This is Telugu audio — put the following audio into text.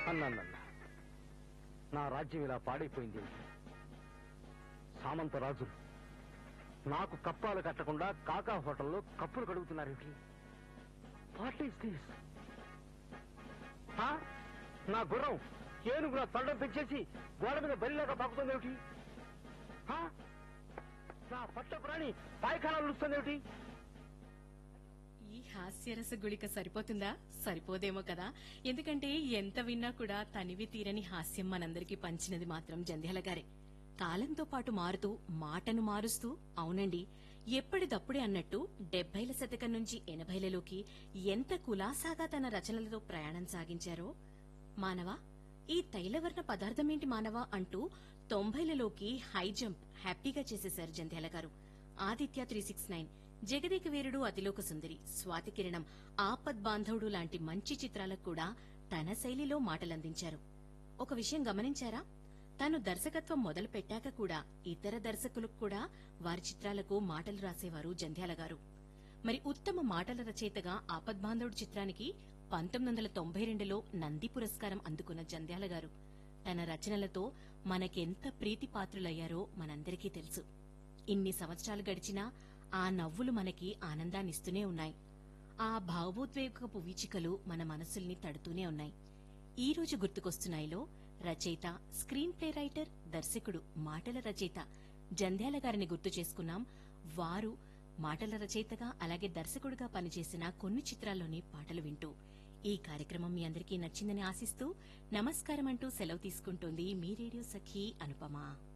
అన్నానన్న నా రాజ్యం ఇలా పాడైపోయింది సామంత రాజులు నాకు కప్పాలు కట్టకుండా కాకా హోటల్లో కప్పులు కడుగుతున్నారేమిటి వాట్ ఈస్ దిస్ నా గుర్రం ఏనుగు నా తొండం పెంచేసి గోడ మీద బలిలాగా పాకుతుందేమిటి హా? నా పట్ట ప్రాణి పాయఖానాలు వస్తుందేమిటి ఈ హాస్యరస గుళిక సరిపోతుందా సరిపోదేమో కదా ఎందుకంటే ఎంత విన్నా కూడా తనివి తీరని హాస్యం మనందరికీ పంచినది మాత్రం జంధ్యాల గారే కాలంతో పాటు మారుతూ మాటను మారుస్తూ అవునండి ఎప్పటిదప్పుడే అన్నట్టు డెబ్బైల శతకం నుంచి ఎనభైలలోకి ఎంత కులాసాగా తన రచనలతో ప్రయాణం సాగించారో మానవా ఈ తైలవర్ణ పదార్థమేంటి మానవా అంటూ తొంభైలలోకి హై జంప్ హ్యాపీగా చేసేశారు జంధ్యాల గారు Aditya three six nine Jagadeka Veerudu Athiloka Sundari Swathi Kiranam ఆపద్ బాంధవుడు లాంటి మంచి చిత్రాలకు కూడా తన శైలిలో మాటలందించారు ఒక విషయం గమనించారా తాను దర్శకత్వం మొదలు పెట్టాక కూడా ఇతర దర్శకులకు కూడా వారి చిత్రాలకు మాటలు రాసేవారు జంధ్యాల గారు మరి ఉత్తమ మాటల రచయితగా ఆపద్బాంధవుడు చిత్రానికి పంతొమ్మిది వందల తొంభై రెండులో నంది పురస్కారం అందుకున్న జంధ్యాల గారు తన రచనలతో మనకెంత ప్రీతిపాత్రులయ్యారో మనందరికీ తెలుసు ఇన్ని సంవత్సరాలు గడిచినా ఆ నవ్వులు మనకి ఆనందాన్నిస్తూనే ఉన్నాయి ఆ భావోద్వేగపు వీచికలు మన మనసుల్ని తడుతూనే ఉన్నాయి ఈ రోజు గుర్తుకొస్తున్నాయిలో రచయిత స్క్రీన్ ప్లే రైటర్ దర్శకుడు మాటల రచయిత జంధ్యాల గారిని గుర్తు చేసుకున్నాం వారు మాటల రచయితగా అలాగే దర్శకుడిగా పనిచేసిన కొన్ని చిత్రాల్లోని పాటలు వింటూ ఈ కార్యక్రమం మీ అందరికీ నచ్చిందని ఆశిస్తూ నమస్కారం అంటూ సెలవు తీసుకుంటోంది మీ రేడియో సఖీ అనుపమ